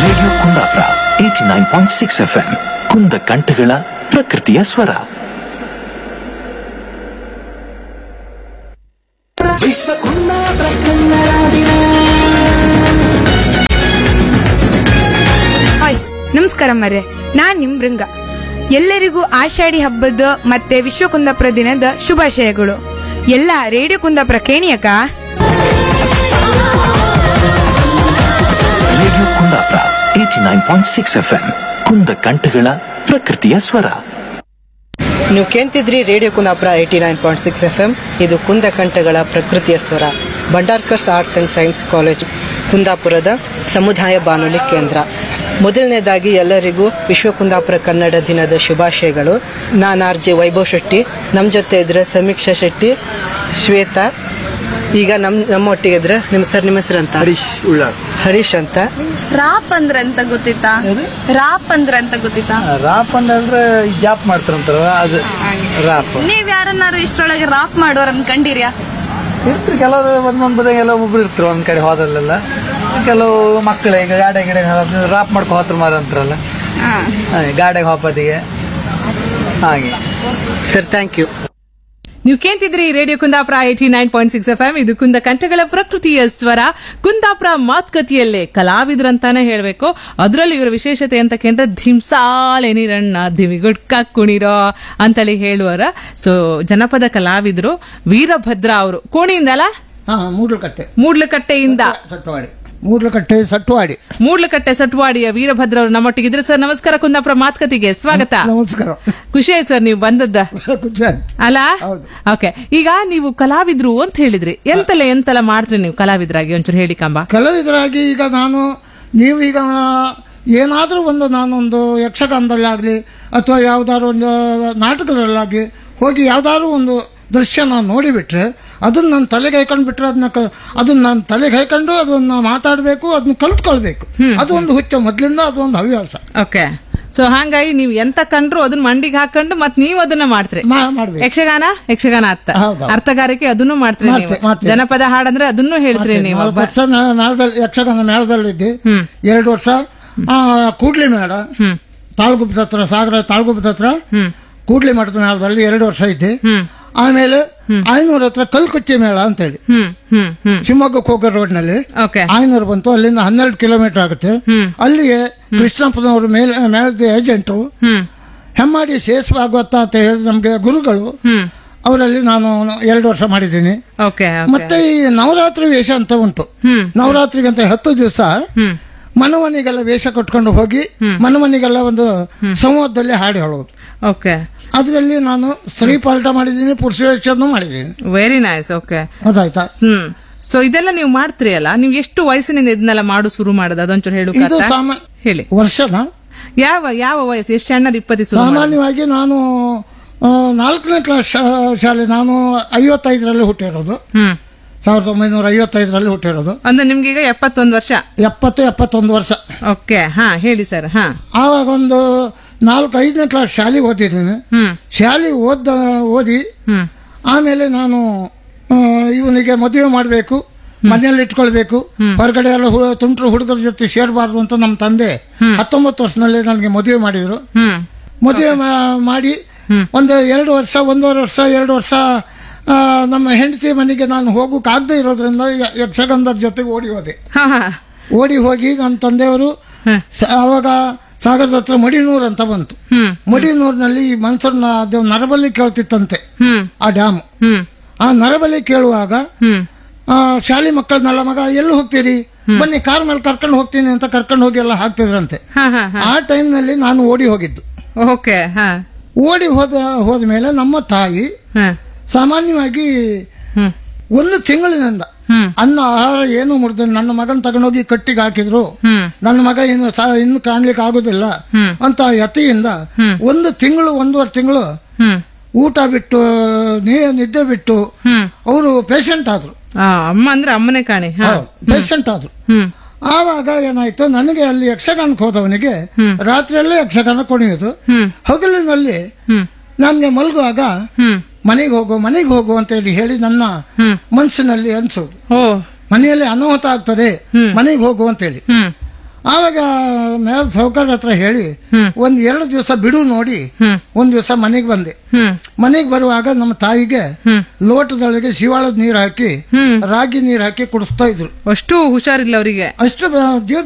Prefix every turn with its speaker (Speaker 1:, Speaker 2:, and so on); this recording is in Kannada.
Speaker 1: Radio Kundapura eighty nine point six F M ಕುಂದ ಕಂಠಗಳ ಪ್ರಕೃತಿಯ ಸ್ವರ ವಿಶ್ವ ಕುಂದಾಪುರ ಕನ್ನಡ ದಿನ
Speaker 2: ಹಾಯ್ ನಮಸ್ಕಾರ ಮರ್ರೆ ನಾನ್ ನಿಮ್ ಬೃಂಗ ಎಲ್ಲರಿಗೂ ಆಷಾಢಿ ಹಬ್ಬದ ಮತ್ತೆ ವಿಶ್ವ ಕುಂದಾಪುರ ದಿನದ ಶುಭಾಶಯಗಳು ಎಲ್ಲ ರೇಡಿಯೋ ಕುಂದಾಪುರ ಕೇಣಿಯಕ
Speaker 1: radio Kundapura eighty nine point six F M ಕುಂದ ಕಂಠಗಳ ಪ್ರಕೃತಿಯ ಸ್ವರ
Speaker 3: ನೀವು ಕೇಂತಿದ್ರಿ radio Kundapura eighty nine point six F M ಇದು ಕುಂದ ಕಂಠಗಳ ಪ್ರಕೃತಿಯ ಸ್ವರ Bhandarkars arts and science college ಕುಂದಾಪುರದ ಸಮುದಾಯ ಬಾನುಲಿ ಕೇಂದ್ರ ಮೊದಲನೇದಾಗಿ ಎಲ್ಲರಿಗೂ ವಿಶ್ವ ಕುಂದಾಪುರ ಕನ್ನಡ ದಿನದ ಶುಭಾಶಯಗಳು ನಾನು ಆರ್ ಜೆ ವೈಭವ್ ಶೆಟ್ಟಿ ನಮ್ಮ ಜೊತೆ ಇದ್ರೆ ಸಮೀಕ್ಷಾ ಶೆಟ್ಟಿ ಶ್ವೇತಾ ಈಗ ನಮ್ಮ ನಮ್ಮೊಟ್ಟಿಗೆ ಇದ್ರೆ ನಿಮ್ಮ ಸರ್ ನಿಮ್ಮ ಹೆಸರು ಅಂತ ಹರೀಶ್ ಉಳ್ಳಾಳ್ ಹರೀಶ್ ಅಂತ
Speaker 4: ರಾಪ್ ಅಂದ್ರ ಅಂತ ಗೊತ್ತಿತ್ತಾ ರಾಪ್ ಅಂದ್ರ ಅಂತ ಗೊತ್ತಿತ್ತಾ
Speaker 5: ರಾಪ್ ಅಂದ್ರೆ ಜಾಪ್ ಮಾಡ್ತಾರಂತಾರ ಅದು ರಾಪ್
Speaker 4: ನೀವ್ ಯಾರನ್ನಾರು ಇಷ್ಟರೊಳಗೆ ರಾಪ್ ಮಾಡೋರ್ ಅನ್ಕೊಂಡಿರ್ಯಾ
Speaker 5: ಇರ್ತಾರೆ ಕೆಲವರು ಒಂದೊಂದು ಬದ ಎಲ್ಲ ಒಬ್ರು ಇರ್ತಾರೆ ಒಂದ್ ಕಡೆ ಹೋದಲ್ಲೆಲ್ಲ ಕೆಲವು ಮಕ್ಕಳು ಈಗ ಗಾಡಿ ಗಿಡ ರಾಪ್ ಮಾಡ್ಕೊ ಹೋತ್ರ ಮಾರ ಅಂತಾರಲ್ಲ ಹಾಗೆ ಗಾಡಿಗೆ ಹೋಗೋದಿಗೆ ಹಾಗೆ
Speaker 3: ಸರ್ ಥ್ಯಾಂಕ್ ಯು
Speaker 6: ನೀವು ಕೇಂತಿದ್ರಿ radio Kundapura eighty nine point six F M ಇದು ಕುಂದ ಕಂಠಗಳ ಪ್ರಕೃತಿಯ ಸ್ವರ ಕುಂದಾಪುರ ಮಾತುಕತೆಯಲ್ಲೇ ಕಲಾವಿದರಂತಾನೆ ಹೇಳ್ಬೇಕು ಅದರಲ್ಲಿ ಇವರ ವಿಶೇಷತೆ ಅಂತ ಕೇಂದ್ರ ಧಿಂಸಾಲೆನಿರಣ್ಣ ಧಿಮಿಗುಡ್ಕ ಕುಣಿರೋ ಅಂತೇಳಿ ಹೇಳುವರ ಸೊ ಜನಪದ ಕಲಾವಿದರು ವೀರಭದ್ರ ಅವರು ಕೋಣಿಯಿಂದಲ್ಲ
Speaker 7: ಹಾ ಮೂಡ್ಲಕಟ್ಟೆ
Speaker 6: ಮೂಡ್ಲಕಟ್ಟೆಯಿಂದ
Speaker 7: ಸಟ್ವಾಡಿ ಮೂಡ್ಲಕಟ್ಟೆ ಸಟ್ವಾಡಿ
Speaker 6: ಮೂಡ್ಲಕಟ್ಟೆ ಸಟ್ವಾಡಿಯ ವೀರಭದ್ರ ಅವರು ನಮ್ಮೊಟ್ಟಿಗಿದ್ರೆ ಸರ್ ನಮಸ್ಕಾರ ಕುಂದಾಪುರ ಮಾತುಕತೆಗೆ ಸ್ವಾಗತ
Speaker 7: ನಮಸ್ಕಾರ
Speaker 6: ಖುಷಿ ಆಯ್ತು ಸರ್ ನೀವು ಬಂದದ್ದ
Speaker 7: ಖುಷಿ ಆಯ್ತು.
Speaker 6: ಅಲ್ಲ
Speaker 7: ಹೌದು.
Speaker 6: ಓಕೆ ಈಗ ನೀವು ಕಲಾವಿದ್ರು ಅಂತ ಹೇಳಿದ್ರಿ ಎಂತೆಲ್ಲ ಎಂತೆಲ್ಲ ಮಾಡ್ತೀರಿ ನೀವು ಕಲಾವಿದರಾಗಿ ಒಂಚೂರು ಹೇಳಿ ಕಂಬ
Speaker 7: ಕಲಾವಿದರಾಗಿ ಈಗ ನಾನು ನೀವು ಈಗ ಏನಾದರೂ ಒಂದು ನಾನೊಂದು ಯಕ್ಷಗಾನದಲ್ಲಾಗಲಿ ಅಥವಾ ಯಾವ್ದಾದ್ರು ಒಂದು ನಾಟಕದಲ್ಲಾಗಿ ಹೋಗಿ ಯಾವ್ದಾದ್ರು ಒಂದು ದೃಶ್ಯ ನಾನು ನೋಡಿಬಿಟ್ರೆ ಅದನ್ನ ನಾನು ತಲೆಗೆ ಹಾಕೊಂಡು ಬಿಟ್ರೆ ಅದನ್ನ ಕ- ಅದನ್ನ ನಾನು ತಲೆಗೆ ಹಾಕೊಂಡು ಅದನ್ನ ಮಾತಾಡಬೇಕು ಅದನ್ನ ಕಲ್ತ್ಕೊಳ್ಬೇಕು ಅದು ಒಂದು ಹುಚ್ಚ ಮೊದಲಿಂದ ಅದು ಒಂದು ಹವ್ಯಾಸ
Speaker 6: ಓಕೆ ಸೊ ಹಂಗಾಗಿ ನೀವು ಎಂತ ಕಂಡ್ರು ಅದನ್ನ ಮಂಡಿಗೆ ಹಾಕೊಂಡು ಮತ್ ನೀವು ಅದನ್ನ ಮಾಡ್ತೀರಿ
Speaker 7: ಮಾ- ಮಾಡ್ಬೇಕು.
Speaker 6: ಯಕ್ಷಗಾನ ಯಕ್ಷಗಾನ ಅರ್ಥ
Speaker 7: ಹೌದು.
Speaker 6: ಅರ್ಥಗಾರಿಕೆ ಅದನ್ನು ಮಾಡ್ತೀರಿ ನೀವು
Speaker 7: ಮಾಡ್ತೆ- ಮಾಡ್ತೆ.
Speaker 6: ಜನಪದ ಹಾಡಂದ್ರೆ ಅದನ್ನು ಹೇಳ್ತೀರಿ ನೀವು
Speaker 7: ನಾಲ್ಕು ವರ್ಷ ಮೇ- ಮೇಳದಲ್ಲಿ ಯಕ್ಷಗಾನ ಮೇಳದಲ್ಲಿದ್ದೆ
Speaker 6: ಹ್ಮ್.
Speaker 7: ಎರಡು ವರ್ಷ ಆ, ಕೂಡ್ಲಿ ಮೇಳ
Speaker 6: ಹ್ಮ್
Speaker 7: ತಾಳ್ಗುಪ್ಪದ ಹತ್ರ ಸಾಗರ ತಾಳ್ಗುಪ್ಪದ ಹತ್ರ
Speaker 6: ಹ್ಮ್
Speaker 7: ಕೂಡ್ಲಿ ಮಠದ ಮೇಳದಲ್ಲಿ ಎರಡು ವರ್ಷ ಇದ್ದೆ
Speaker 6: ಹ್ಮ್
Speaker 7: ಆಮೇಲೆ ಆಯ್ನೂರ್ ಹತ್ರ ಕಲ್ಕುಚ್ಚಿ ಮೇಳ ಅಂತ ಹೇಳಿ
Speaker 6: ಹ್ಮ್ ಹ್ಮ್ ಹ್ಮ್
Speaker 7: ಶಿವಮೊಗ್ಗಕ್ಕೆ ಹೋಗೋ ರೋಡ್ ನಲ್ಲಿ
Speaker 6: ಓಕೆ
Speaker 7: ಆಯ್ನೂರು ಬಂತು ಅಲ್ಲಿಂದ ಹನ್ನೆರಡು ಕಿಲೋಮೀಟರ್ ಆಗುತ್ತೆ
Speaker 6: ಹ್ಮ್.
Speaker 7: ಅಲ್ಲಿಗೆ ಕೃಷ್ಣಪ್ಪನವರು ಮೇಲ್ ಮೇಳದ ಏಜೆಂಟು
Speaker 6: ಹ್ಮ್
Speaker 7: ಹೆಮ್ಮಾಡಿ ಶೇಷ ಭಾಗವತ ಅಂತ ಹೇಳಿದ ನಮ್ಗೆ ಗುರುಗಳು
Speaker 6: ಹ್ಮ್
Speaker 7: ಅವರಲ್ಲಿ ನಾನು ಎರಡು ವರ್ಷ ಮಾಡಿದ್ದೀನಿ
Speaker 6: ಓಕೆ
Speaker 7: ಮತ್ತೆ ಈ ನವರಾತ್ರಿ ವೇಷ ಅಂತ ಉಂಟು
Speaker 6: ಹ್ಮ್
Speaker 7: ನವರಾತ್ರಿಗಂತ ಹತ್ತು ದಿವಸ
Speaker 6: ಹ್ಮ್
Speaker 7: ಮನಮನಿಗೆಲ್ಲ ವೇಷ ಕಟ್ಕೊಂಡು ಹೋಗಿ ಮನಮನಿಗೆಲ್ಲ ಒಂದು ಸಂವಾದದಲ್ಲಿ ಹಾಡು ಹೇಳೋದು
Speaker 6: ಓಕೆ
Speaker 7: ಅದರಲ್ಲಿ ನಾನು ಸ್ತ್ರೀ ಪಾಲ್ಟ ಮಾಡಿದ್ದೀನಿ ಪುರುಷ ವೇಷನೂ ಮಾಡಿದ್ದೀನಿ
Speaker 6: ವೆರಿ ನೈಸ್ ಓಕೆ
Speaker 7: ಗೊತ್ತಾಯ್ತಾ
Speaker 6: ಹ್ಮ್ ಸೊ ಇದೆಲ್ಲ ನೀವು ಮಾಡ್ತೀರಿ ಅಲ್ಲ ನೀವು ಎಷ್ಟು ವಯಸ್ಸಿನಿಂದ ಇದನ್ನೆಲ್ಲ ಮಾಡು ಶುರು ಮಾಡೋದು ಅದೊಂಚೂರು ಹೇಳು
Speaker 7: ಇದು
Speaker 6: ಕಾಕ?
Speaker 7: ಸಾಮಾ-
Speaker 6: ಹೇಳಿ
Speaker 7: ವರ್ಷನ
Speaker 6: ಯಾವ ಯಾವ ವಯಸ್ಸು ಎಷ್ಟು ಸಣ್ಣ ಇಪ್ಪತ್ತು ಶುರು ಮಾಡೋದು?
Speaker 7: ಸಾಮಾನ್ಯವಾಗಿ ನಾನು ಆ, ನಾಲ್ಕನೇ ಕ್ಲಾಸ್ ಶಾ- ಶಾಲೆ ನಾನು ಐವತ್ತೈದರಲ್ಲಿ ಹುಟ್ಟಿರೋದು
Speaker 6: ಹ್ಮ್
Speaker 7: ಸಾವಿರದ ಒಂಬೈನೂರ ಐವತ್ತೈದರಲ್ಲಿ ಹುಟ್ಟಿರೋದು
Speaker 6: ಅಂದ್ರೆ ನಿಮ್ಗೆ ಈಗ ಎಪ್ಪತ್ತೊಂದು ವರ್ಷ
Speaker 7: ಎಪ್ಪತ್ತು ಎಪ್ಪತ್ತೊಂದು ವರ್ಷ
Speaker 6: ಓಕೆ ಹಾ ಹೇಳಿ ಸರ್ ಹಾ
Speaker 7: ಆವಾಗ ಒಂದು ನಾಲ್ಕು ಐದನೇ ಕ್ಲಾಸ್ ಶಾಲೆ ಓದಿದ್ದೀನಿ
Speaker 6: ಹ್ಮ್
Speaker 7: ಶಾಲೆ ಓದ ಓದಿ
Speaker 6: ಹ್ಮ್
Speaker 7: ಆಮೇಲೆ ನಾನು ಆ, ಇವನಿಗೆ ಮದುವೆ ಮಾಡಬೇಕು ಮನೆಯಲ್ಲಿ ಇಟ್ಕೊಳ್ಬೇಕು ಹೊರಗಡೆ ಎಲ್ಲ ಹು- ತುಂಟ್ರು ಹುಡುಗರ ಜೊತೆ ಸೇರಬಾರ್ದು ಅಂತ ನಮ್ಮ ತಂದೆ ಹತ್ತೊಂಬತ್ತು ವರ್ಷದಲ್ಲಿ ನನಗೆ ಮದುವೆ ಮಾಡಿದ್ರು
Speaker 6: ಹ್ಮ್
Speaker 7: ಮದುವೆ ಮಾ- ಮಾಡಿ ಒಂದು ಎರಡು ವರ್ಷ ಒಂದೂವರೆ ವರ್ಷ ಎರಡು ವರ್ಷ ಆ, ನಮ್ಮ ಹೆಂಡತಿ ಮನೆಗೆ ನಾನು ಹೋಗೋಕ್ಕಾಗದೇ ಇರೋದ್ರಿಂದ ಯ- ಯಕ್ಷಗಾನದ ಜೊತೆಗೆ ಓಡಿ ಹೋದೆ
Speaker 6: ಹಾ ಹಾ
Speaker 7: ಓಡಿ ಹೋಗಿ ನನ್ನ ತಂದೆಯವರು ಸ- ಆವಾಗ ಸಾಗರದ ಹತ್ರ ಮಡಿನೂರ್ ಅಂತ ಬಂತು
Speaker 6: ಹ್ಮ್
Speaker 7: ಮಡಿನೂರಿನಲ್ಲಿ ಈ ಮನ್ಸೂರ್ನ ದೇವ್ ನರಬಲಿ ಕೇಳ್ತಿತ್ತಂತೆ
Speaker 6: ಹ್ಮ್
Speaker 7: ಆ ಡ್ಯಾಮ್
Speaker 6: ಹ್ಮ್
Speaker 7: ಆ ನರಬಲಿ ಕೇಳುವಾಗ
Speaker 6: ಹ್ಮ್
Speaker 7: ಆ, ಶಾಲೆ ಮಕ್ಕಳನ್ನೆಲ್ಲ ಮಗ ಎಲ್ಲಿ ಹೋಗ್ತೀರಿ ಬನ್ನಿ ಕಾರ್ ಮೇಲೆ ಕರ್ಕೊಂಡು ಹೋಗ್ತೀನಿ ಅಂತ ಕರ್ಕೊಂಡು ಹೋಗಿ ಎಲ್ಲ ಹಾಕ್ತಿದ್ರಂತೆ
Speaker 6: ಹಾ ಹಾ ಹಾ
Speaker 7: ಆ ಟೈಮ್ನಲ್ಲಿ ನಾನು ಓಡಿ ಹೋಗಿದ್ದು
Speaker 6: ಓಕೆ ಹಾ
Speaker 7: ಓಡಿ ಹೋದ ಹೋದ ಮೇಲೆ ನಮ್ಮ ತಾಯಿ
Speaker 6: ಹಾ
Speaker 7: ಸಾಮಾನ್ಯವಾಗಿ
Speaker 6: ಹ್ಮ್
Speaker 7: ಒಂದು ತಿಂಗಳಿನಿಂದ
Speaker 6: ಹ್ಮ್
Speaker 7: ಅನ್ನ ಆಹಾರ ಏನು ಮುರಿದ ನನ್ನ ಮಗನ್ ತಗೊಂಡೋಗಿ ಕಟ್ಟಿಗೆ ಹಾಕಿದ್ರು
Speaker 6: ಹ್ಮ್
Speaker 7: ನನ್ನ ಮಗ ಇನ್ನು ಸಾ- ಇನ್ನು ಕಾಣ್ಲಿಕ್ಕೆ ಆಗುದಿಲ್ಲ
Speaker 6: ಹ್ಮ್.
Speaker 7: ಅಂತ ಯತಿಯಿಂದ ಒಂದು ತಿಂಗಳು ಒಂದೂವರೆ ತಿಂಗಳು
Speaker 6: ಹ್ಮ್
Speaker 7: ಊಟ ಬಿಟ್ಟು ನೀ- ನಿದ್ದೆ ಬಿಟ್ಟು
Speaker 6: ಹ್ಮ್
Speaker 7: ಅವರು ಪೇಷಂಟ್ ಆದ್ರು
Speaker 6: ಆ ಅಮ್ಮ ಅಂದ್ರೆ ಅಮ್ಮನೇ ಕಾಣಿ ಹಾ
Speaker 7: ಪೇಷಂಟ್ ಆದ್ರು
Speaker 6: ಹ್ಮ್
Speaker 7: ಆವಾಗ ಏನಾಯ್ತು ನನಗೆ ಅಲ್ಲಿ ಯಕ್ಷಗಾನಕ್ಕೆ ಹೋದವನಿಗೆ ರಾತ್ರಿಯಲ್ಲೇ ಯಕ್ಷಗಾನ ಕುಣಿಯೋದು
Speaker 6: ಹ್ಮ್.
Speaker 7: ಹಗಲಿನಲ್ಲಿ
Speaker 6: ಹ್ಮ್
Speaker 7: ನನಗೆ ಮಲಗುವಾಗ
Speaker 6: ಹ್ಮ್
Speaker 7: ಮನೆಗೆ ಹೋಗು ಮನೆಗೆ ಹೋಗು ಅಂತ ಹೇಳಿ ಹೇಳಿ ನನ್ನ ಮನಸ್ಸಿನಲ್ಲಿ ಅನ್ಸೋದು
Speaker 6: ಓ
Speaker 7: ಮನೆಯಲ್ಲಿ ಅನಾಹುತ ಆಗ್ತದೆ
Speaker 6: ಹ್ಮ್.
Speaker 7: ಮನೆಗೆ ಹೋಗು ಅಂತ ಹೇಳಿ
Speaker 6: ಹ್ಮ್
Speaker 7: ಆವಾಗ ಮೇಳ ಸೌಕರ್ಯ ಹತ್ರ ಹೇಳಿ ಒಂದ್ ಎರಡು ದಿವಸ ಬಿಡು ನೋಡಿ ಒಂದ್ ದಿವಸ ಮನೆಗೆ ಬಂದೆ ಮನೆಗೆ ಬರುವಾಗ ನಮ್ಮ ತಾಯಿಗೆ ಲೋಟದೊಳಗೆ ಶಿವಾಳದ ನೀರು ಹಾಕಿ ರಾಗಿ ನೀರು ಹಾಕಿ ಕುಡಿಸ್ತಾ ಇದ್ರು
Speaker 6: ಅಷ್ಟು ಹುಷಾರಿಲ್ಲ ಅವರಿಗೆ
Speaker 7: ಅಷ್ಟು ಬ- ಜೀವ